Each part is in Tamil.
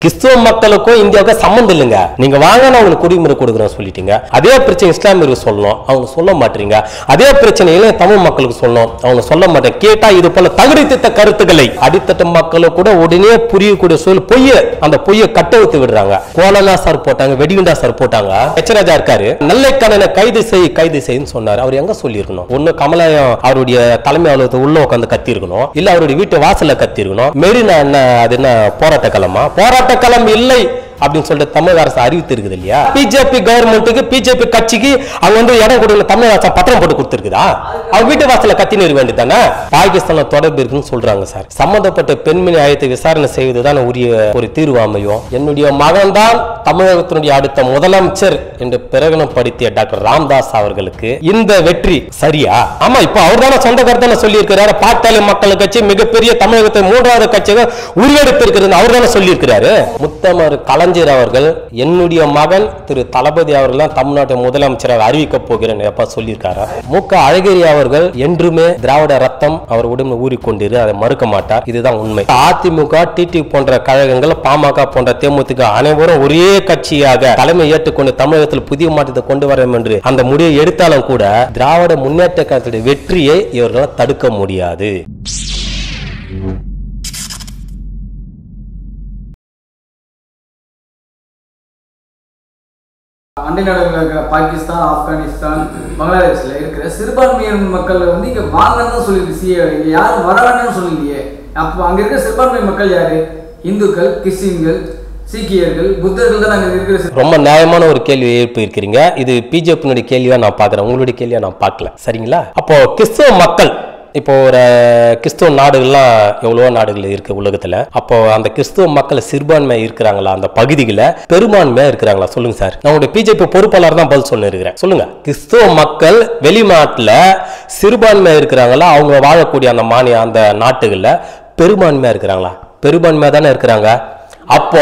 கிறிஸ்துவ மக்களுக்கும் இந்தியாவுக்கும் சம்மந்தம் இல்லைங்க நீங்க வாங்க நான் உங்களுக்கு குடிமுறை கொடுக்குறேன் சொல்லிட்டீங்க அதே பிரச்சனை இஸ்லாமியருக்கு சொல்லணும் அவங்க சொல்ல மாட்டீங்க அதே பிரச்சனையில தமிழ் மக்களுக்கு சொல்லணும் அவங்க சொல்ல மாட்டேன் கேட்டா இது போல தகுதி திட்ட கருத்துக்களை அடித்தட்ட மக்களுக்கு கூட உடனே புரியக்கூடிய சூழல் பொய்ய அந்த பொய்யை கட்டவித்து விடுறாங்க கோலனா சார் போட்டாங்க வெடிகுண்டா சார் போட்டாங்க எச்சராஜா இருக்காரு நல்லைக்கண்ணனை கைது செய் கைது செய்ன்னு சொன்னாரு அவர் எங்க சொல்லியிருக்கணும் ஒண்ணு கமலாயம் அவருடைய தலைமை அலுவலகத்தை உள்ள உட்காந்து கத்தி இருக்கணும் இல்ல அவருடைய வீட்டு வாசல்ல கத்தி இருக்கணும் மெரினா என்ன அது என்ன போராட்ட களமா போராட்ட களம் இல்லை அப்படின்னு சொல்லிட்டு தமிழக அரசு அறிவித்து இருக்குது இல்லையா பிஜேபி கவர்மெண்ட்டுக்கு பிஜேபி கட்சிக்கு அவங்க வந்து இடம் கொடுக்கல தமிழக அரசு பத்திரம் போட்டு கொடுத்துருக்குதா அவங்க வீட்டு வாசல்ல கத்தி நிறுவ வேண்டியதானே பாகிஸ்தான்ல தொடர்பு இருக்குன்னு சொல்றாங்க சார் சம்பந்தப்பட்ட பெண்மணி ஆயத்தை விசாரணை செய்வதுதான் உரிய ஒரு தீர்வு அமையும் என்னுடைய மகன் தான் தமிழகத்தினுடைய அடுத்த முதலமைச்சர் என்று பிரகடனப்படுத்திய டாக்டர் ராம்தாஸ் அவர்களுக்கு இந்த வெற்றி சரியா ஆமா இப்போ அவர் தானே சொந்த கருத்தான சொல்லியிருக்கிறாரு பாட்டாளி மக்கள் கட்சி மிகப்பெரிய தமிழகத்தை மூன்றாவது கட்சியாக உருவெடுத்திருக்கிறது அவர் தானே சொல்லியிருக்கிறாரு முத்தமர் கலைஞர் அவர்கள் என்னுடைய மகன் திரு தளபதி அவர்கள் தான் தமிழ்நாட்டு முதலமைச்சராக அறிவிக்க போகிறேன் எப்ப சொல்லியிருக்காரா மு க அழகிரி அவர்கள் என்றுமே திராவிட ரத்தம் அவர் உடம்புல ஊறிக்கொண்டிரு அதை மறுக்க மாட்டார் இதுதான் உண்மை அதிமுக டிடி போன்ற கழகங்கள் பாமக போன்ற தேமுதிக அனைவரும் ஒரே கட்சியாக தலைமை ஏற்றுக்கொண்டு தமிழகத்தில் புதிய மாற்றத்தை கொண்டு வர வேண்டும் என்று அந்த முடிவை எடுத்தாலும் கூட திராவிட முன்னேற்ற கழகத்துடைய வெற்றியை இவர்களால் தடுக்க முடியாது அண்டை நாடுகளில் இருக்கிற பாகிஸ்தான் ஆப்கானிஸ்தான் பங்களாதேஷ்ல இருக்கிற சிறுபான்மையினர் மக்கள் வந்து இங்க வாங்கன்னு தான் சொல்லியிருக்கு சிஏ இங்க யாரும் வர வேண்டாம்னு சொல்லலையே அப்போ அங்க இருக்கிற சிறுபான்மை மக்கள் யாரு இந்துக்கள் கிறிஸ்டின்கள் சீக்கியர்கள் புத்தர்கள் தான் அங்க இருக்கிற சிறு- ரொம்ப நியாயமான ஒரு கேள்வி எழுப்பி இருக்கிறீங்க இது பிஜேபியினுடைய கேள்வியா நான் பார்க்குறேன் உங்களுடைய கேள்வியா நான் பார்க்கல சரிங்களா அப்போ கிறிஸ்துவ மக்கள் இப்போ ஒரு கிறிஸ்துவ நாடுகள்லாம் எவ்வளவோ நாடுகள் இருக்கு உலகத்துல அப்போ அந்த கிறிஸ்துவ மக்கள் சிறுபான்மை இருக்கிறாங்களா அந்த பகுதிகளில் பெரும்பான்மையா இருக்கிறாங்களா சொல்லுங்க சார் நான் உங்களுடைய பிஜேபி பொறுப்பாளர் தான் பதில் சொன்ன இருக்கிறேன் சொல்லுங்க கிறிஸ்துவ மக்கள் வெளிநாட்டுல சிறுபான்மையா இருக்கிறாங்களா அவங்க வாழக்கூடிய அந்த மாநில அந்த நாட்டுகள்ல பெரும்பான்மையா இருக்கிறாங்களா பெரும்பான்மையா தானே இருக்கிறாங்க அப்போ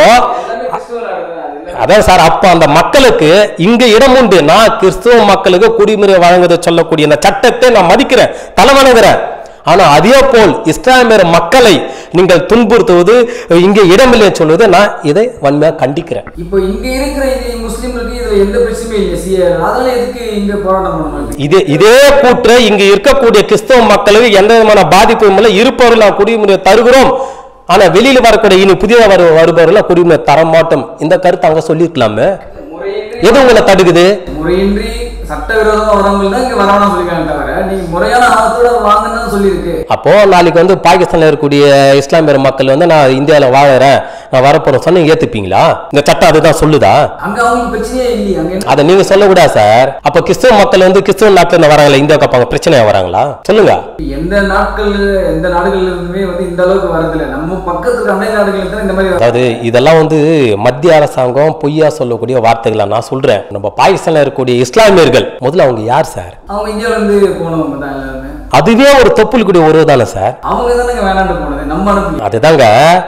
அதான் சார் அப்ப அந்த மக்களுக்கு இங்க இடம் உண்டு நான் கிறிஸ்துவ மக்களுக்கு குடிமுறை வழங்குவதை சொல்லக்கூடிய இந்த சட்டத்தை நான் மதிக்கிறேன் தலை வணங்குறேன் ஆனா அதே போல் இஸ்லாமியர் மக்களை நீங்கள் துன்புறுத்துவது இங்க இடமில்லைன்னு சொல்வது நான் இதை வன்மையா கண்டிக்கிறேன் இப்போ இங்க இருக்கிற இது முஸ்லீம்களுக்கு இதுல எந்த பிரச்சனையும் இல்லை சிஏ அதனால எதுக்கு இங்க போராட்டம் பண்ண மாட்டேங்க இதே இதே கூற்று இங்க இருக்கக்கூடிய கிறிஸ்தவ மக்களுக்கு எந்த விதமான பாதிப்பும் இல்லை இருப்பவர்கள் நான் குடிமுறை தருகிறோம் ஆனா வெளியில வரக்கூடிய இனி புதிதாக வரு வருபவர்கள் குடிமுறை தர மாட்டோம் இந்த கருத்து அங்க சொல்லியிருக்கலாமே எது உங்களை தடுக்குது முறையின்றி சட்டவிரோதமா வரவங்க தான் இங்க வரணும் சொல்லிருக்காங்க தவிர நீங்க முறையான ஆபத்தோட வாங்கன்னு தான் சொல்லியிருக்கு அப்போ நாளைக்கு வந்து பாகிஸ்தான்ல இருக்கக்கூடிய இஸ்லாமியர் மக்கள் வந்து நான் இந்தியாவில் வாழறேன் நான் வரப்போறேன் சொன்னா ஏத்துப்பீங்களா இந்த சட்டம் அதுதான் சொல்லுதா அங்க அவங்களுக்கு பிரச்சனையே இல்லையே அங்க என்ன அதை நீங்க சொல்லக்கூடாது சார் அப்ப கிறிஸ்துவ மக்கள் வந்து கிறிஸ்துவ நாட்டுல இருந்து வராங்களா இந்தியாவுக்கு அப்ப அங்க பிரச்சனையா வராங்களா சொல்லுங்க எந்த நாட்கள் எந்த நாடுகள்ல இருந்துமே வந்து இந்த அளவுக்கு வரதில்லை நம்ம பக்கத்துக்கு அண்டை நாடுகள் தான் இந்த மாதிரி அதாவது இதெல்லாம் வந்து மத்திய அரசாங்கம் பொய்யா சொல்லக்கூடிய வார்த்தைகளா நான் சொல்றேன் நம்ம பாகிஸ்தான்ல இருக்கக்கூடிய இஸ்லாமியர்கள் முதல்ல அவங்க யார் சார் அவங்க இந்தியாவில இருந்து போனவங்க தான் எல்லாருமே அதுவே ஒரு தொப்புளுக்குடைய உறவு தானே சார் அவங்க தானே வேணாண்டு போனது நம்ம அனுப்பி அதுதாங்க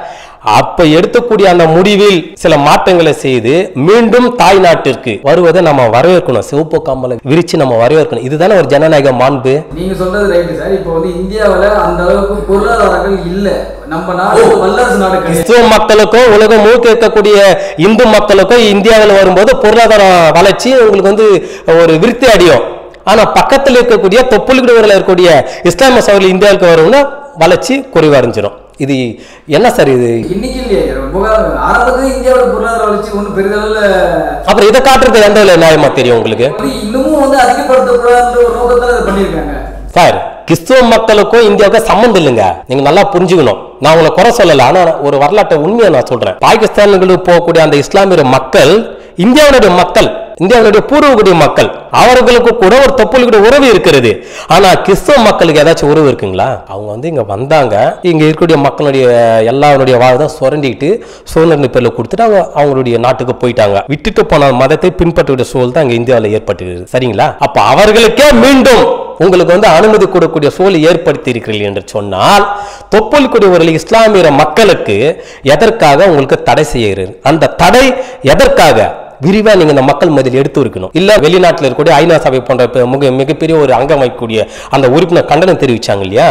அப்ப எடுக்கக்கூடிய அந்த முடிவில் சில மாற்றங்களை செய்து மீண்டும் தாய் நாட்டிற்கு வருவதை நம்ம வரவேற்கணும் சிவப்பு கம்பளை விரிச்சு நம்ம வரவேற்கணும் இதுதானே ஒரு ஜனநாயக மாண்பு நீங்க சொல்றது ரைட்டு சார் இப்போ வந்து இந்தியாவுல அந்த அளவுக்கு பொருளாதாரங்கள் இல்ல நம்ம நாடு வந்து வல்லரசு நாடு கிடையாது கிறிஸ்துவ மக்களுக்கும் உலகம் முழுக்க இருக்கக்கூடிய இந்து மக்களுக்கும் இந்தியாவில் வரும்போது பொருளாதார வளர்ச்சி உங்களுக்கு வந்து ஒரு விருத்தி அடையும் ஆனா பக்கத்தில் இருக்கக்கூடிய தொப்புளுக்குடிவரில் இருக்கக்கூடிய இஸ்லாமிய சகோதரர்கள் இந்தியாவுக்கு வரும்னா வளர்ச்சி குறைவடைஞ்சிரும் இது என்ன சார் இது இன்னைக்கு இல்லையே ரொம்ப காலம் ஆரம்பத்துல இந்தியாவோட பொருளாதார வளர்ச்சி ஒன்றும் பெரிதளவுல அப்புறம் இதை காட்டுறது எந்த வகையில நியாயமா தெரியும் உங்களுக்கு வந்து இன்னமும் வந்து அதிகப்படுத்தக்கூடாதுன்ற ஒரு நோக்கத்துல இதை பண்ணியிருக்காங்க சார் கிறிஸ்துவ மக்களுக்கும் இந்தியாவுக்கும் சம்மந்தம் இல்லைங்க நீங்க நல்லா புரிஞ்சுக்கணும் நான் உங்களை குறை சொல்லல ஆனா ஒரு வரலாற்றை உண்மையை நான் சொல்றேன் பாகிஸ்தானுக்கு போகக்கூடிய அந்த இஸ்லாமிய மக்கள் இந்தியாவுடைய மக்கள் இந்தியாவுடைய பூர்வகுடி மக்கள் அவர்களுக்கு கூட ஒரு தொப்புளுடைய உறவு இருக்கிறது ஆனா கிறிஸ்தவ மக்களுக்கு ஏதாச்சும் உறவு இருக்குங்களா அவங்க வந்து இங்க வந்தாங்க இங்க இருக்கக்கூடிய மக்களுடைய எல்லாருடைய வாழ்தான் சுரண்டிக்கிட்டு சுதந்திர பேர்ல கொடுத்துட்டு அவங்க அவங்களுடைய நாட்டுக்கு போயிட்டாங்க விட்டுட்டு போன மதத்தை பின்பற்றக்கூடிய சூழல் தான் இங்க இந்தியாவில் ஏற்பட்டுகிறது சரிங்களா அப்ப அவர்களுக்கே மீண்டும் உங்களுக்கு வந்து அனுமதி கொடுக்கக்கூடிய சூழலை ஏற்படுத்தி இருக்கிறீர்கள் என்று சொன்னால் தொப்புள் குடிவர்கள் இஸ்லாமிய மக்களுக்கு எதற்காக உங்களுக்கு தடை செய்கிறது அந்த தடை எதற்காக விரிவா நீங்க இந்த மக்கள் மத்தியில் எடுத்து இருக்கணும் இல்ல வெளிநாட்டில் இருக்கக்கூடிய ஐநா சபை போன்ற பெ- மிக மிகப்பெரிய ஒரு அங்கம் வைக்கக்கூடிய அந்த உறுப்பினர் கண்டனம் தெரிவிச்சாங்க இல்லையா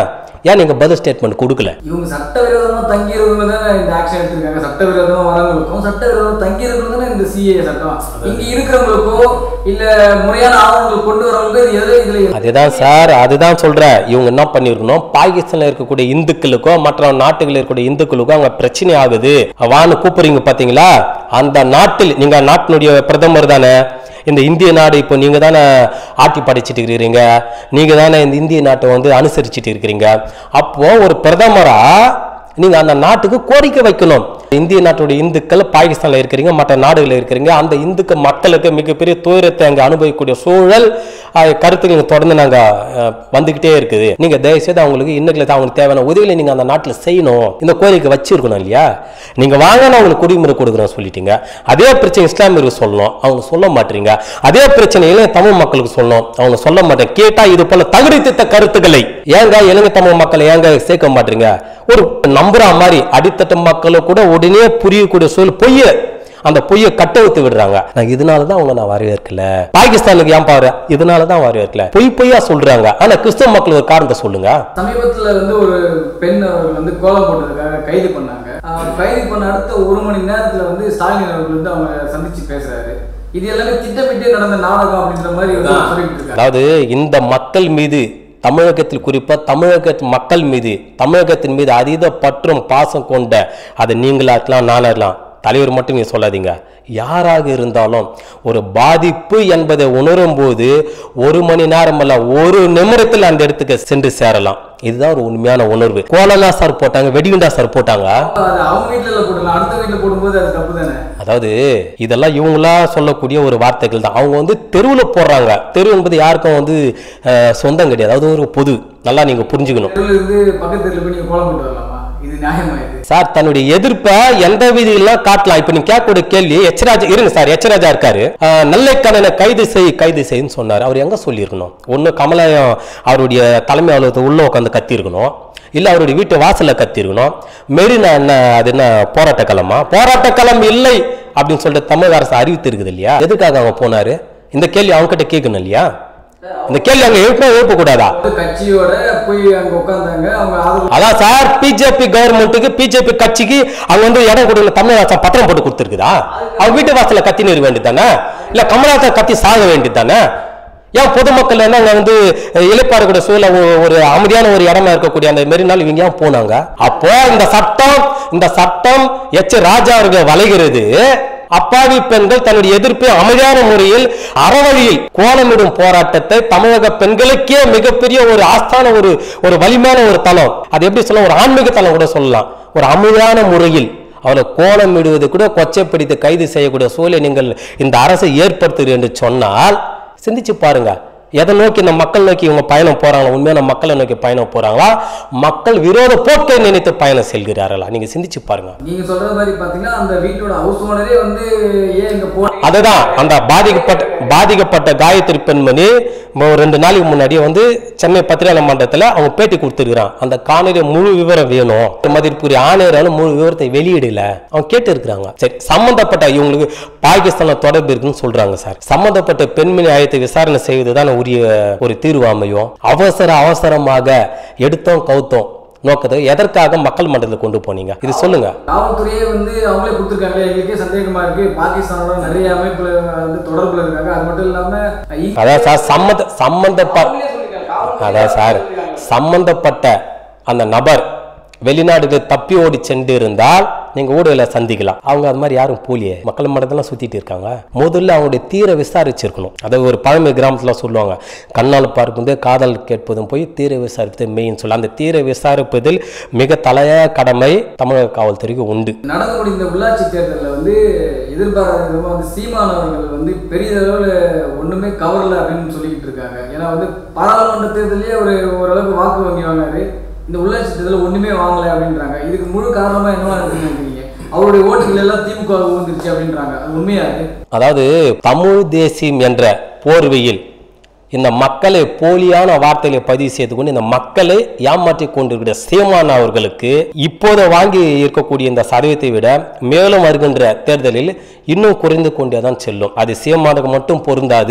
ஏன் நீங்க பதில் ஸ்டேட்மெண்ட் கொடுக்கல இவங்க சட்டவிரோதமா தங்கியிருக்கவங்க தானே இந்த ஆக்ஷன் எடுத்திருக்காங்க சட்டவிரோதமா வரவங்களுக்கும் சட்டவிரோதம் தங்கியிருக்கவங்க தானே இந்த சிஏ சட்டம் இங்க இருக்கிறவங்களுக்கோ இல்ல முறையான ஆவணங்கள் கொண்டு வரவங்களுக்கோ இது எதுல இதுல அதுதான் சார் அதுதான் சொல்றேன் இவங்க என்ன பண்ணிருக்கணும் பாகிஸ்தான்ல இருக்கக்கூடிய இந்துக்களுக்கோ மற்ற நாட்டுகளில் இருக்கக்கூடிய இந்துக்களுக்கோ அங்க பிரச்சனை ஆகுது வான்னு கூப்பிடுறீங்க பாத்தீங்களா அந்த நாட்டில் நீங்க நாட்டினுடைய பிரதமர் தானே இந்த இந்திய நாடு இப்போ நீங்க தானே ஆட்டி படைச்சிட்டு இருக்கிறீங்க நீங்க தானே இந்த இந்திய நாட்டை வந்து அனுசரிச்சிட்டு இருக்கிறீங்க அப்போ ஒரு பிரதமரா நீங்க அந்த நாட்டுக்கு கோரிக்கை வைக்கணும் இந்திய நாட்டுடைய இந்துக்கள் பாகிஸ்தான்ல இருக்கிறீங்க மற்ற நாடுகளில் இருக்கிறீங்க அந்த இந்துக்க மக்களுக்கு மிகப்பெரிய துயரத்தை அங்க அனுபவிக்கக்கூடிய சூழல் அஹ், கருத்து நீங்க தொடர்ந்து நாங்க அஹ், வந்துகிட்டே இருக்குது நீங்க தயவுசெய்து அவங்களுக்கு இன்னைக்கு அவங்களுக்கு தேவையான உதவிகளை நீங்க அந்த நாட்டுல செய்யணும் இந்த கோரிக்கை வச்சிருக்கணும் இல்லையா நீங்க வாங்க நான் உங்களுக்கு குடிமுறை கொடுக்குறோம் சொல்லிட்டீங்க அதே பிரச்சனை இஸ்லாமியருக்கு சொல்லணும் அவங்க சொல்ல மாட்டீங்க அதே பிரச்சனையில தமிழ் மக்களுக்கு சொல்லணும் அவங்க சொல்ல மாட்டேங்க கேட்டா இது போல தகுதித்த கருத்துக்களை ஏங்க இலங்கை தமிழ் மக்களை ஏங்க சேர்க்க மாட்டீங்க ஒரு நம்புற மாதிரி அடித்தட்ட மக்களை கூட உடனே புரியக்கூடிய சூழல் பொய்ய அந்த பொய்யை கட்டவுத்து விடுறாங்க நான் இதனால தான் அவங்க நான் வரவேற்கல பாகிஸ்தானுக்கு ஏன் பாரு இதனால தான் வரவேற்கல பொய் பொய்யா சொல்றாங்க ஆனா கிறிஸ்தவ மக்கள் ஒரு காரணத்தை சொல்லுங்க சமீபத்துல வந்து ஒரு பெண் அவர்கள் வந்து கோலம் போட்டதுக்காக கைது பண்ணாங்க ஆஹ் கைது பண்ண அடுத்த ஒரு மணி நேரத்துல வந்து ஸ்டாலின் அவர்கள் வந்து அவங்க சந்திச்சு பேசுறாரு இது எல்லாமே திட்டமிட்டே நடந்த நாடகம் அப்படின்ற மாதிரி வந்து சொல்லிட்டு இருக்காரு அதாவது இந்த மக்கள் மீது தமிழகத்தில் குறிப்பா தமிழக மக்கள் மீது தமிழகத்தின் மீது அதீத பற்றும் பாசம் கொண்ட அது நீங்களா இருக்கலாம் நானா இருக்கலாம் தலைவர் மட்டும் நீங்க சொல்லாதீங்க யாராக இருந்தாலும் ஒரு பாதிப்பு என்பதை உணரும் போது ஒரு மணி நேரம் அல்ல ஒரு நிமிடத்தில் அந்த இடத்துக்கு சென்று சேரலாம் இதுதான் ஒரு உண்மையான உணர்வு கோலனா சார் போட்டாங்க வெடிகுண்டா சார் போட்டாங்க அது அவங்க வீட்டுல போடலாம் அடுத்த வீட்டுல போடும்போது அது தப்பு தானே அதாவது இதெல்லாம் இவங்களா சொல்லக்கூடிய ஒரு வார்த்தைகள் தான் அவங்க வந்து தெருவில் போடுறாங்க தெரு என்பது யாருக்கும் வந்து அஹ், சொந்தம் கிடையாது அது ஒரு பொது நல்லா நீங்க புரிஞ்சுக்கணும் தெருவில் இருந்து பக்கத்து தெருவில் போய் நீங்க கோலம் போட்டு வரலாமா இது நியாயமா இது சார் தன்னுடைய எதிர்ப்பை எந்த விதியெல்லாம் காட்டலாம் இப்ப நீங்க கேட்கக்கூடிய கேள்வி எச்ராஜா இருங்க சார் எச்ராஜா இருக்காரு அஹ், நெல்லைக்கண்ணனை கைது செய் கைது செய்ன்னு சொன்னார் அவர் எங்க சொல்லியிருக்கணும் ஒண்ணு கமலாயம் அவருடைய தலைமை அலுவலகத்தை உள்ள உட்காந்து கத்தி இருக்கணும் இல்ல அவருடைய வீட்டு வாசல்ல கத்தி இருக்கணும் மெரினா என்ன அது என்ன போராட்ட களமா போராட்ட களம் இல்லை அப்படின்னு சொல்லிட்டு தமிழக அரசு அறிவித்து இருக்குது இல்லையா எதுக்காக அவங்க போனாரு இந்த கேள்வி அவங்க கிட்ட கேட்கணும் இல்லையா இந்த கேள்வி அங்க எழுப்ப எழுப்ப கூடாதா வந்து கட்சியோட போய் அங்க உட்கார்ந்தாங்க அவங்க ஆதரவு அதான் சார் பிஜேபி கவர்மெண்ட்டுக்கு பிஜேபி கட்சிக்கு அவங்க வந்து இடம் கொடுக்கல தமிழக பத்திரம் போட்டு கொடுத்துருக்குதா அவங்க வீட்டு வாசல்ல கத்தி நிற வேண்டியதானே இல்ல கமலாத்த கத்தி சாக வேண்டியதானே ஏன் பொதுமக்கள் என்ன அங்க வந்து இழைப்பாறு கூட சூழல ஒரு- ஒரு அமைதியான ஒரு இடமா இருக்கக்கூடிய அந்த மாரி நாள் இவங்க ஏன் போனாங்க அப்போ இந்த சட்டம் இந்த சட்டம் எச் ராஜா அவர்கள் வளைகிறது அப்பாவி பெண்கள் தன்னுடைய எதிர்ப்பை அமைதியான முறையில் அறவழியில் கோலமிடும் போராட்டத்தை தமிழக பெண்களுக்கே மிகப்பெரிய ஒரு ஆஸ்தான ஒரு ஒரு வலிமையான ஒரு தளம் அது எப்படி சொல்லலாம் ஒரு ஆன்மீக தளம் கூட சொல்லலாம் ஒரு அமைதியான முறையில் அவளை கோலமிடுவது கூட கொச்சைப்பிடித்து கைது செய்யக்கூடிய சூழலை நீங்கள் இந்த அரசை ஏற்படுத்துகிறீர்கள் என்று சொன்னால் சிந்திச்சு பாருங்க எதை நோக்கி இந்த மக்கள் நோக்கி இவங்க பயணம் போறாங்களா உண்மையான மக்களை நோக்கி பயணம் போறாங்களா மக்கள் விரோத போக்கை நினைத்து பயணம் செல்கிறார்களா நீங்க சிந்திச்சு பாருங்க நீங்க சொல்ற மாதிரி பாத்தீங்கன்னா அந்த வீட்டோட ஹவுஸ் ஓனரே வந்து ஏன் இங்க போனீங்க அதுதான் அந்த பாதிக்கப்பட்ட பாதிக்கப்பட்ட காயத்ரி பெண்மணி ம- ஒரு ரெண்டு நாளைக்கு முன்னாடியே வந்து சென்னை பத்திரிகை மன்றத்தில் அவங்க பேட்டி கொடுத்துருக்கான் அந்த காணொலி முழு விவரம் வேணும் மதிப்புரிய ஆணையராலும் முழு விவரத்தை வெளியிடல அவங்க கேட்டு இருக்கிறாங்க சரி சம்பந்தப்பட்ட இவங்களுக்கு பாகிஸ்தான தொடர்பு இருக்குன்னு சொல்றாங்க சார் சம்பந்தப்பட்ட பெண்மணி ஆயத்தை விசாரணை செய்வதுதான் உரிய ஒரு தீர்வு அமையும் அவசர அவசரமாக எடுத்தோம் கவுத்தோம் நோக்கத்தை எதற்காக மக்கள் மன்றத்தில் கொண்டு போனீங்க இது சொல்லுங்க காவல்துறையே வந்து அவங்களே கொடுத்துருக்காங்க எங்களுக்கே சந்தேகமா இருக்கு பாகிஸ்தானோட நிறைய அமைப்புல வந்து தொடர்புல இருக்காங்க அது மட்டும் இல்லாம இ- அதான் சார் சம்மந்த சம்பந்தப்பட்ட அவங்களே சொல்லிருக்காங்க. காவல்துறை அதான் சார் சம்பந்தப்பட்ட அந்த நபர் வெளிநாடுக்கு தப்பி ஓடி சென்று இருந்தால் நீங்க ஊடகங்களை சந்திக்கலாம் அவங்க அது மாதிரி யாரும் போலியே மக்கள் மட்டத்தெல்லாம் சுத்திட்டு இருக்காங்க முதல்ல அவங்களுடைய தீர விசாரிச்சிருக்கணும் அதாவது ஒரு பழமை கிராமத்துல சொல்லுவாங்க கண்ணால் பார்ப்பது காதல் கேட்பதும் போய் தீர விசாரிப்பது மெயின் சொல்ல அந்த தீர விசாரிப்பதில் மிக தலைய கடமை தமிழக காவல்துறைக்கு உண்டு நடந்து முடிந்த உள்ளாட்சி தேர்தலில் வந்து எதிர்பாராத விதமா வந்து சீமான் அவர்கள் வந்து பெரிய அளவில் ஒண்ணுமே கவரல அப்படின்னு சொல்லிக்கிட்டு இருக்காங்க ஏன்னா வந்து பாராளுமன்ற தேர்தலே ஒரு ஓரளவுக்கு வாக்கு வங்கி வாங்கினாரு இந்த உள்ளாட்சி தேர்தலில் ஒண்ணுமே வாங்கல அப்படின்றாங்க இதுக்கு முழு காரணமா என்னவா இருக்குன்னு நினைக்கிறீங்க அவருடைய ஓட்டுகள் எல்லாம் திமுக வந்துருச்சு அப்படின்றாங்க அது உண்மையா அது அதாவது தமிழ் தேசியம் என்ற போர்வையில் இந்த மக்களை போலியான வார்த்தைகளை பதிவு செய்து கொண்டு இந்த மக்களை ஏமாற்றி கொண்டிருக்கிற சீமான் அவர்களுக்கு இப்போது வாங்கி இருக்கக்கூடிய இந்த சதவீதத்தை விட மேலும் வருகின்ற தேர்தலில் இன்னும் குறைந்து கொண்டே தான் செல்லும் அது சீமானுக்கு மட்டும் பொருந்தாது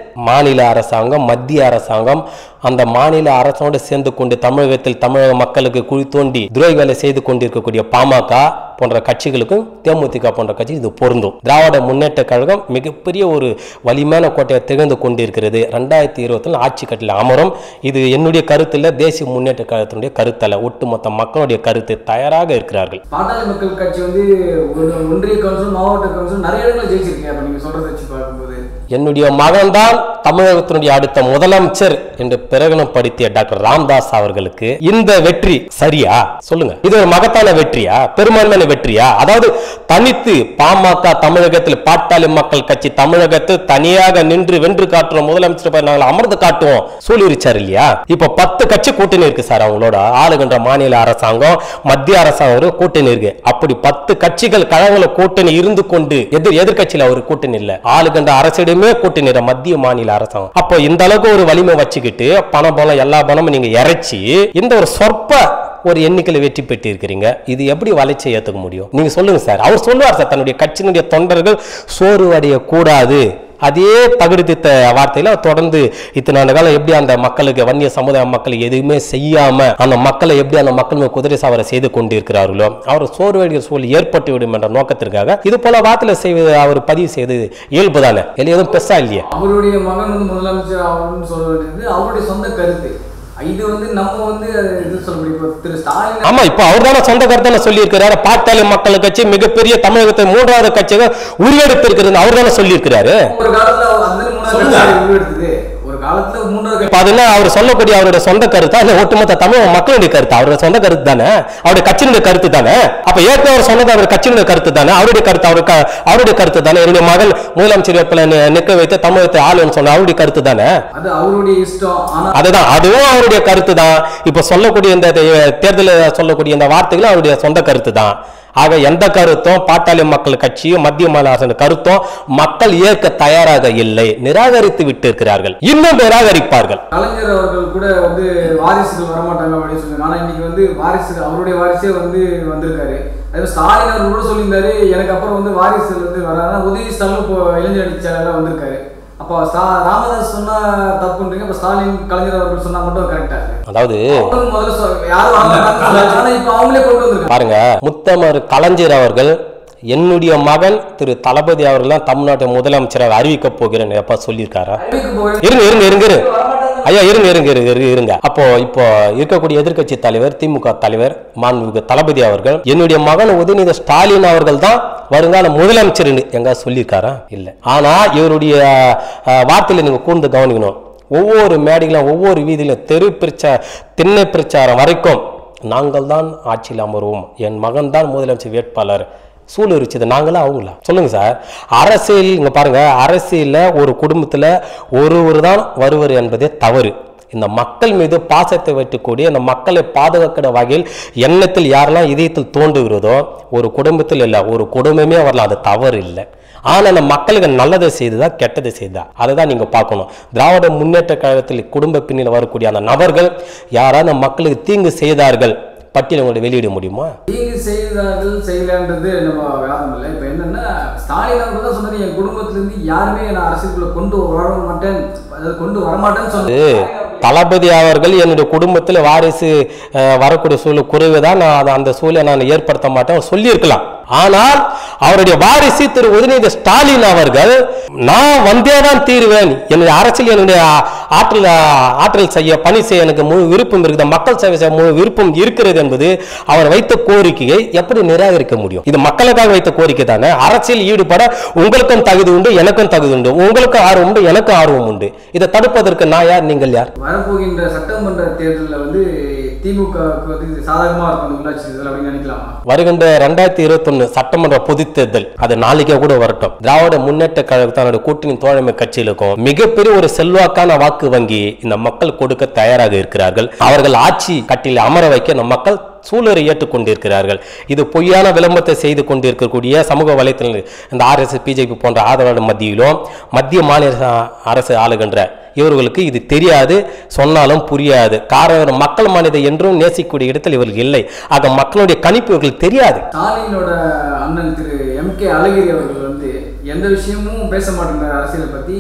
மாநில அரசாங்கம் மத்திய அரசாங்கம் அந்த மாநில அரசோடு சேர்ந்து கொண்டு தமிழகத்தில் தமிழக மக்களுக்கு குழி தோண்டி துரோக வேலை செய்து கொண்டிருக்கக்கூடிய பாமக போன்ற கட்சிகளுக்கும் தேமுதிக போன்ற கட்சி இது பொருந்தும் திராவிட முன்னேற்ற கழகம் மிகப்பெரிய ஒரு வலிமையான கோட்டையை திகழ்ந்து கொண்டிருக்கிறது ரெண்டாயிரத்தி இருபத்தில் ஆட்சி கட்டில் அமரும் இது என்னுடைய கருத்தில் தேசிய முன்னேற்ற கழகத்தினுடைய கருத்தல்ல ஒட்டுமொத்த மக்களுடைய கருத்து தயாராக இருக்கிறார்கள் பாட்டாளி மக்கள் கட்சி வந்து ஒரு ஒன்றிய கவுன்சில் மாவட்ட கவுன்சில் நிறைய இடங்களில் ஜெயிச்சிருக்கீங்க அப்ப நீங்க சொல்றதை வச்சு பார்க்கும்போது என்னுடைய மகன்தான் தமிழகத்தினுடைய அடுத்த முதலமைச்சர் என்று பிரகடனப்படுத்திய டாக்டர் ராம்தாஸ் அவர்களுக்கு இந்த வெற்றி சரியா சொல்லுங்க இது ஒரு மகத்தான வெற்றியா பெரும்பான்மையான வெற்றியா அதாவது தனித்து பாமக தமிழகத்தில் பாட்டாளி மக்கள் கட்சி தமிழகத்தில் தனியாக நின்று வென்று காட்டுற முதலமைச்சர் போய் நாங்கள் அமர்ந்து காட்டுவோம் சொல்லிருச்சார் இல்லையா இப்ப பத்து கட்சி கூட்டணி இருக்கு சார் அவங்களோட ஆளுகின்ற மாநில அரசாங்கம் மத்திய அரசாங்கம் ஒரு கூட்டணி இருக்கு அப்படி பத்து கட்சிகள் கழகங்கள கூட்டணி இருந்து கொண்டு எதிர் எதிர்கட்சியில ஒரு கூட்டணி இல்ல ஆளுகின்ற அரசிடமே கூட்டணி இல்ல, மத்திய மாநில அரசாங்கம் அப்போ இந்த அளவுக்கு ஒரு வலிமை வச்சுக்கிட்டு பணம் பலம் எல்லா பணமும் நீங்க இறைச்சி இந்த ஒரு சொற்ப ஒரு எண்ணிக்கையில் வெற்றி பெற்று இருக்கிறீங்க இது எப்படி வளர்ச்சியை ஏத்துக்க முடியும் நீங்க சொல்லுங்க சார் அவர் சொல்லுவார் சார் தன்னுடைய கட்சியினுடைய தொண்டர்கள் சோர்வடைய கூடாது அதே தகுதித்த வார்த்தையில அவர் தொடர்ந்து இத்தனை ஆண்டு காலம் எப்படி அந்த மக்களுக்கு வன்னிய சமுதாய மக்களுக்கு எதுவுமே செய்யாம அந்த மக்களை எப்படி அந்த மக்கள் மேல் குதிரை சாவரை செய்து கொண்டிருக்கிறார்களோ அவர் சோர்வடைய சூழல் ஏற்பட்டு விடும் என்ற நோக்கத்திற்காக இது போல வார்த்தையில செய்வது அவர் பதிவு செய்து இயல்பு தானே இல்லை எதுவும் பெருசா இல்லையே அவருடைய மகன் வந்து முதலமைச்சர் ஆகணும்னு சொல்ல வேண்டியது அவருடைய சொந்த கருத்து இது வந்து நம்ம வந்து இது சொல்ல முடியும் இப்போ திரு ஸ்டாலின் ஆமா இப்போ அவர் தானே சொந்த கருத்தான சொல்லி இருக்கிறாரு பாட்டாளி மக்கள் கட்சி மிகப்பெரிய தமிழகத்தை மூன்றாவது கட்சியாக உருவெடுத்திருக்கிறது அவர் தானே சொல்லி இருக்கிறாரு ஒரு காலத்துல அவர் அந்த மூணாவது கட்சி உருவெடுத்தது ஒரு காலத்துல மூணாவது இப்ப அது என்ன அவர் சொல்லக்கூடிய அவருடைய சொந்த கருத்தா இல்ல ஒட்டுமொத்த தமிழ் மக்களுடைய கருத்து அவருடைய சொந்த கருத்து தானே அவருடைய கட்சியினுடைய கருத்து தானே அப்ப ஏற்கனவே அவர் சொன்னது அவர் கட்சியினுடைய கருத்து தானே அவருடைய கருத்து அவர் க- அவருடைய கருத்து தானே என்னுடைய மகள் முதலமைச்சர் வேட்பாளர் நி- நிக்க வைத்து தமிழகத்தை ஆளுன்னு சொன்ன அவருடைய கருத்து தானே அது அவருடைய இஷ்டம் ஆனா அதுதான் அதுவும் அவருடைய கருத்து தான் இப்ப சொல்லக்கூடிய இந்த தே- தேர்தலில் சொல்லக்கூடிய இந்த வார்த்தைகளும் அவருடைய சொந்த கருத்து தான் ஆக எந்த கருத்தும் பாட்டாளி மக்கள் கட்சியும் மத்திய மாநில அரசின் கருத்தும் மக்கள் ஏற்க தயாராக இல்லை நிராகரித்து விட்டு இருக்கிறார்கள் இன்னும் நிராகரிப்பார்கள் கலைஞர் அவர்கள் கூட வந்து வாரிசுகள் வரமாட்டாங்க அப்படின்னு சொல்லுங்க ஆனா இன்னைக்கு வந்து வாரிசுகள் அவருடைய வாரிசே வந்து வந்திருக்காரு அதே மாதிரி ஸ்டாலின் அவர்கள் கூட சொல்லியிருந்தாரு எனக்கு அப்புறம் வந்து வாரிசுகள் வந்து வராங்க உதவி ஸ்டாலின் இப்போ இளைஞர் செயலாளராக வந்திருக்காரு அப்போ ஸ்டா ராமதாஸ் சொன்னா தப்புன்றீங்க அப்போ ஸ்டாலின் கலைஞர் அவர்கள் சொன்னா மட்டும் கரெக்டா இருக்கு அதாவது அவங்க முதல்ல சொ- யாரும் வரமாட்டாங்கன்னு சொன்னாங்க ஆனா இப்போ அவங்களே கொண்டு வந்திருக்காங்க பாருங்க முத்தமர் கலைஞர் அவர்கள் என்னுடைய மகன் திரு தளபதி அவர்கள் தான் தமிழ்நாட்டு முதலமைச்சராக அறிவிக்க போகிறேன் எப்ப சொல்லியிருக்காரா அறிவிக்க போகிறேன் இருங்க இருங்க இருங்க இருங்க வரமாட்டாங்க ஐயா இருங்க இருங்க இருங்க இருங்க இருங்க அப்போ இப்போ இருக்கக்கூடிய எதிர்க்கட்சி தலைவர் திமுக தலைவர் மாண்புமிகு தளபதி அவர்கள் என்னுடைய மகன் உதயநிதி ஸ்டாலின் அவர்கள் தான் வருங்கால முதலமைச்சர் எங்க சொல்லியிருக்காரா இல்ல ஆனா இவருடைய அஹ், வார்த்தையில நீங்க கூர்ந்து கவனிக்கணும் ஒவ்வொரு மேடையிலும் ஒவ்வொரு வீதியிலும் தெரு பிரச்சா திண்ணை பிரச்சாரம் வரைக்கும் நாங்கள் தான் ஆட்சியில் அமர்வோம் என் மகன் தான் முதலமைச்சர் வேட்பாளர் சூழல் இருச்சது நாங்களா அவங்களா சொல்லுங்க சார் அரசியல் இங்க பாருங்க அரசியல்ல ஒரு குடும்பத்துல ஒருவர் தான் வருவர் என்பதே தவறு இந்த மக்கள் மீது பாசத்தை வைக்கக்கூடிய இந்த மக்களை பாதுகாக்கிற வகையில் எண்ணத்தில் யாரெல்லாம் இதயத்தில் தோன்றுகிறதோ ஒரு குடும்பத்தில் இல்லை ஒரு குடும்பமே வரலாம் அது தவறு இல்லை ஆனா அந்த மக்களுக்கு நல்லதை செய்ததா கெட்டதை செய்தா அதை தான் நீங்க பார்க்கணும் திராவிட முன்னேற்ற கழகத்தில் குடும்ப பின்னில் வரக்கூடிய அந்த நபர்கள் யாராவது அந்த மக்களுக்கு தீங்கு செய்தார்கள் பட்டியலை உங்களை வெளியிட முடியுமா தீங்கு செய்தார்கள் செய்யலன்றது நம்ம விவாதம் இல்லை இப்போ என்னன்னா ஸ்டாலின் அவர்கள் தான் சொன்னாரு என் குடும்பத்திலேருந்து யாருமே நான் அரசியலுக்குள்ள கொண்டு வர மாட்டேன் அதாவது கொண்டு வரமாட்டேன்னு சொன்னாரு தளபதி அவர்கள் என்னுடைய குடும்பத்தில் வாரிசு அஹ், வரக்கூடிய சூழல் குறைவுதான் நான் அதை- அந்த சூழலை நான் ஏற்படுத்த மாட்டேன் அவர் சொல்லியிருக்கலாம் ஆனால் அவருடைய வாரிசு திரு உதயநிதி ஸ்டாலின் அவர்கள் நான் வந்தேதான் தீருவேன் என்னுடைய அரசியல் என்னுடைய ஆ- ஆற்றல் ஆ, ஆற்றல் செய்ய பணி செய்ய எனக்கு முழு விருப்பம் இருக்குது மக்கள் சேவை செய்ய முழு விருப்பம் இருக்கிறது என்பது அவர் வைத்த கோரிக்கையை எப்படி நிராகரிக்க முடியும் இது மக்களுக்காக வைத்த கோரிக்கை தானே அரசியல் ஈடுபட உங்களுக்கும் தகுதி உண்டு எனக்கும் தகுதி உண்டு உங்களுக்கும் ஆர்வம் உண்டு எனக்கும் ஆர்வம் உண்டு இதை தடுப்பதற்கு நான் யார் நீங்கள் யார் வரப்போகின்ற சட்டமன்ற தேர்தலில் வந்து திமுக க்கு வந்து இது சாதகமா இருக்கும் அந்த உள்ளாட்சி தேர்தல் அப்படின்னு நினைக்கலாமா வருகின்ற ரெண்டாயிரத்தி இருபத்தொன்னு சட்டமன்ற பொதுத் தேர்தல் அது நாளைக்கே கூட வரட்டும் திராவிட முன்னேற்ற கழகத்தினுடைய கூட்டணி தோழமை கட்சியிலுக்கும் மிகப்பெரிய ஒரு செல்வாக்கான வாக்கு வங்கி இந்த மக்கள் கொடுக்க தயாராக இருக்கிறார்கள் அவர்கள் ஆட்சி கட்டில் அமர வைக்க இந்த மக்கள் சூழலை ஏற்றுக்கொண்டிருக்கிறார்கள் இது பொய்யான விளம்பரத்தை செய்து கொண்டிருக்கக்கூடிய சமூக வலைத்தளங்கள் இந்த ஆர்எஸ்எஸ் பிஜேபி போன்ற ஆதரவாளர் மத்தியிலும் மத்திய மாநில அரசு ஆளுகின்ற இவர்களுக்கு இது தெரியாது சொன்னாலும் புரியாது காரணம் மக்கள் மனிதை என்றும் நேசிக்கக்கூடிய இடத்தில் இவர்கள் இல்லை ஆக மக்களுடைய கணிப்பு இவர்களுக்கு தெரியாது ஸ்டாலினோட அண்ணன் திரு எம் கே அழகிரி அவர்கள் வந்து எந்த விஷயமும் பேச மாட்டேங்கிறார் அரசியலை பத்தி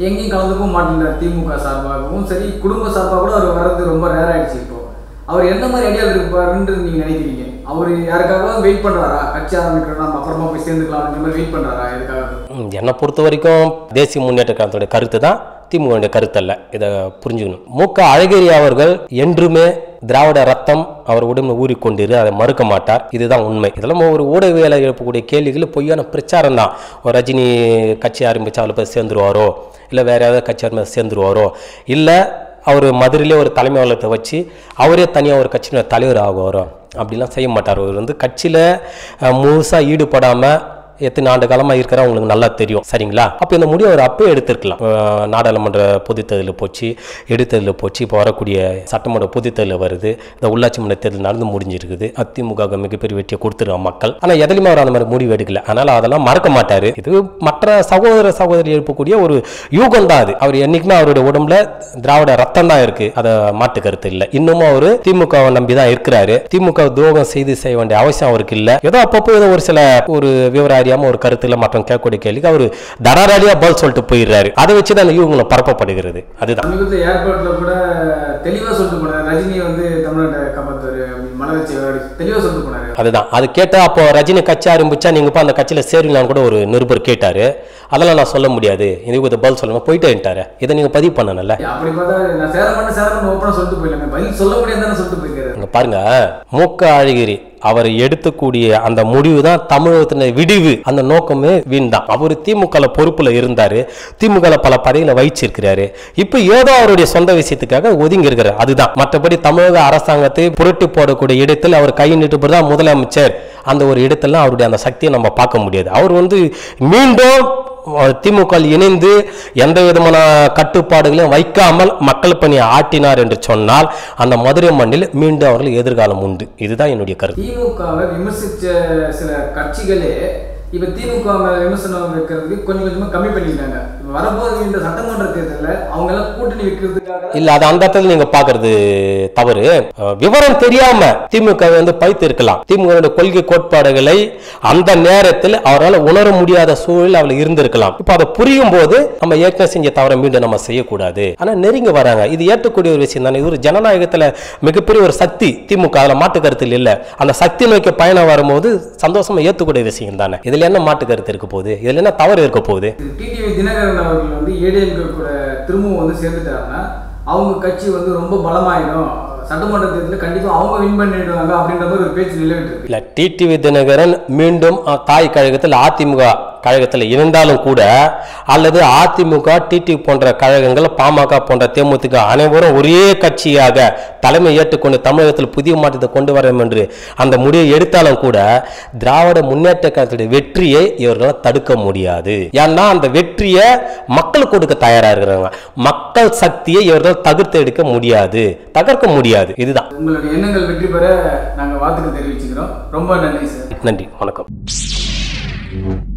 எங்கேயும் கலந்துக்கவும் மாட்டேங்கிறார் திமுக சார்பாகவும் சரி குடும்ப சார்பாக கூட அவர் வர்றது ரொம்ப ரேர் ஆயிடுச்சு இப்போ அவர் எந்த மாதிரி ஐடியாவில் இருப்பாருன்னு நீங்க நினைக்கிறீங்க அவர் யாருக்காகவும் வெயிட் பண்றாரா கட்சி ஆரம்பிக்கிறோம் நம்ம அப்புறமா போய் சேர்ந்துக்கலாம் அப்படின்ற மாதிரி வெயிட் பண்றாரா எதுக்காக ம், என்னை பொறுத்த வரைக்கும் தேசிய முன்னேற்ற கழகத்துடைய கருத்து தான் திமுகவுடைய கருத்து அல்ல இதை புரிஞ்சுக்கணும் மு க அழகிரி அவர்கள் என்றுமே திராவிட ரத்தம் அவர் உடம்புல ஊறிக்கொண்டிரு அதை மறுக்க மாட்டார் இதுதான் உண்மை இதெல்லாம் ஒரு ஊடகவியலை எழுப்பக்கூடிய கேள்விகள் பொய்யான பிரச்சாரம் தான் ஒரு ரஜினி கட்சி ஆரம்பிச்சு அவளை போய் சேர்ந்துருவாரோ இல்லை வேற ஏதாவது கட்சி ஆரம்பிச்சு சேர்ந்துருவாரோ இல்லை அவர் மதுரையிலே ஒரு தலைமை அலுவலகத்தை வச்சு அவரே தனியாக ஒரு கட்சியின தலைவர் ஆகுவாரோ அப்படிலாம் செய்ய மாட்டார் அவர் வந்து கட்சியில் முழுசாக ஈடுபடாமல் எத்தனை ஆண்டு காலமாக இருக்கிற உங்களுக்கு நல்லா தெரியும் சரிங்களா அப்போ இந்த முடிவை அவர் அப்பயே எடுத்திருக்கலாம் அஹ் நாடாளுமன்ற பொதுத் தேர்தலில் போச்சு இடைத்தேர்தலில் போச்சு இப்போ வரக்கூடிய சட்டமன்ற பொதுத் தேர்தல் வருது இந்த உள்ளாட்சி மன்ற தேர்தல் நடந்து முடிஞ்சிருக்குது அதிமுக மிகப்பெரிய வெற்றியை கொடுத்துருவாங்க மக்கள் ஆனால் எதுலையுமே அவர் அந்த மாதிரி முடிவு எடுக்கல அதனால் அதெல்லாம் மறக்க மாட்டார் இது மற்ற சகோதர சகோதரி எழுப்பக்கூடிய ஒரு யூகம் தான் அது அவர் என்னைக்குமே அவருடைய உடம்புல திராவிட ரத்தம் தான் இருக்கு அதை மாட்டு கருத்து இல்லை இன்னமும் அவர் திமுகவை நம்பி தான் இருக்கிறாரு திமுக துரோகம் செய்து செய்ய வேண்டிய அவசியம் அவருக்கு இல்லை ஏதோ அப்பப்போ ஏதோ ஒரு சில ஒரு விவரம் அறியாம ஒரு கருத்துல மற்றவங்க கேட்கக்கூடிய கேள்விக்கு அவர் தடாராடியா பதில் சொல்லிட்டு போயிடுறாரு அதை வச்சு தான் அந்த யூகங்களை பரப்பப்படுகிறது அதுதான் சமீபத்தில் ஏர்போர்ட்ல கூட தெளிவா சொல்லிட்டு போனார் ரஜினி வந்து தமிழ்நாட்டை காப்பாத்துவாரு அப்படின்னு மனவச்சு தெளிவா சொல்லிட்டு போனாரு அதுதான் அது கேட்டா அப்போ ரஜினி கட்சி ஆரம்பிச்சா நீங்க இப்போ அந்த கட்சியில சேருங்களான்னு கூட ஒரு நிருபர் கேட்டாரு அதெல்லாம் நான் சொல்ல முடியாது இதுக்கு ஒரு பதில் சொல்லுங்க போயிட்டேன்ட்டாரு இதை நீங்க பதிவு பண்ணணும்ல அப்படி பார்த்தா நான் சேர மாட்டேன் சேர மாட்டேன் ஓப்பனா சொல்லிட்டு போயிடலாமே பதில் சொல்ல முடியாதுன்னு சொல்லிட்டு போயிருக்காரு இங்க பாருங்க மூக்க அழகிரி அவர் எடுத்துக்கூடிய அந்த முடிவு தான் தமிழகத்தின விடிவு அந்த நோக்கமே வீண் தான் அவர் திமுக பொறுப்புல இருந்தாரு திமுக பல பதவிகளை வகிச்சிருக்கிறாரு இப்போ ஏதோ அவருடைய சொந்த விஷயத்துக்காக ஒதுங்கி இருக்கிறார் அதுதான் மற்றபடி தமிழக அரசாங்கத்தை புரட்டி போடக்கூடிய இடத்தில் அவர் கை நீட்டு தான் முதலமைச்சர் அந்த ஒரு இடத்துல அவருடைய அந்த சக்தியை நம்ம பார்க்க முடியாது அவர் வந்து மீண்டும் திமுக வில் இணைந்து எந்த விதமான கட்டுப்பாடுகளையும் வைக்காமல் மக்கள் பணியை ஆட்டினார் என்று சொன்னால் அந்த மதுரை மண்ணில் மீண்டும் அவர்கள் எதிர்காலம் உண்டு இதுதான் என்னுடைய கருத்து திமுகவை விமர்சிச்ச சில கட்சிகளே இப்ப திமுக மேல விமர்சனம் வைக்கிறதுக்கு கொஞ்சம் கொஞ்சமா கம்மி பண்ணிட்டாங்க இப்ப வரப்போது இந்த சட்டமன்ற தேர்தலில் அவங்க எல்லாம் கூட்டணி வைக்கிறதுக்காக இல்ல அது அந்த இடத்துல நீங்க பாக்குறது தவறு அஹ், விவரம் தெரியாம திமுக வை வந்து பைத்து இருக்கலாம் திமுக கொள்கை கோட்பாடுகளை அந்த நேரத்தில் அவரால் உணர முடியாத சூழல் அவள் இருந்திருக்கலாம் இப்ப அதை புரியும் போது நம்ம ஏற்கனவே செஞ்ச தவறை மீண்டும் நம்ம செய்யக்கூடாது ஆனா நெருங்கி வராங்க இது ஏற்கக்கூடிய ஒரு விஷயம் தானே இது ஒரு ஜனநாயகத்துல மிகப்பெரிய ஒரு சக்தி திமுக அதுல மாட்டு கருத்தில் இல்ல அந்த சக்தி நோக்கி பயணம் வரும்போது சந்தோஷமா ஏத்துக்கூடிய விஷயம் தானே இதுல என்ன மாட்டு கருத்து இருக்க போகுது இதுல என்ன தவறு இருக்க போகுது டிடிவி தினகரன் அவர்கள் வந்து ஏடிஎம்கே கூட திரும்பவும் வந்து சேர்ந்துட்டாருன்னா அவங்க கட்சி வந்து ரொம்ப பலமாயிடும் சட்டமன்ற தேர்தலில் கண்டிப்பா அவங்க வின் பண்ணிடுவாங்க அப்படின்ற மாதிரி ஒரு பேச்சு நிலவிட்டு இருக்கு இல்ல டிடிவி தினகரன் மீண்டும் அஹ், தாய் கழகத்தில் அதிமுக கழகத்தில் இருந்தாலும் கூட அல்லது அதிமுக டிடி போன்ற கழகங்கள் பாமக போன்ற தேமுதிக அனைவரும் ஒரே கட்சியாக தலைமை ஏற்றுக்கொண்டு தமிழகத்தில் புதிய மாற்றத்தை கொண்டு வர வேண்டும் என்று அந்த முடிவை எடுத்தாலும் கூட திராவிட முன்னேற்ற கழகத்துடைய வெற்றியை இவர்களால் தடுக்க முடியாது ஏன்னா அந்த வெற்றியை மக்கள் கொடுக்க தயாரா இருக்கிறாங்க மக்கள் சக்தியை இவர்கள் தகர்த்து எடுக்க முடியாது தகர்க்க முடியாது இதுதான் உங்களுடைய எண்ணங்கள் வெற்றி பெற நாங்க வாழ்த்துக்கள் தெரிவிச்சுக்கிறோம் ரொம்ப நன்றி சார் நன்றி வணக்கம்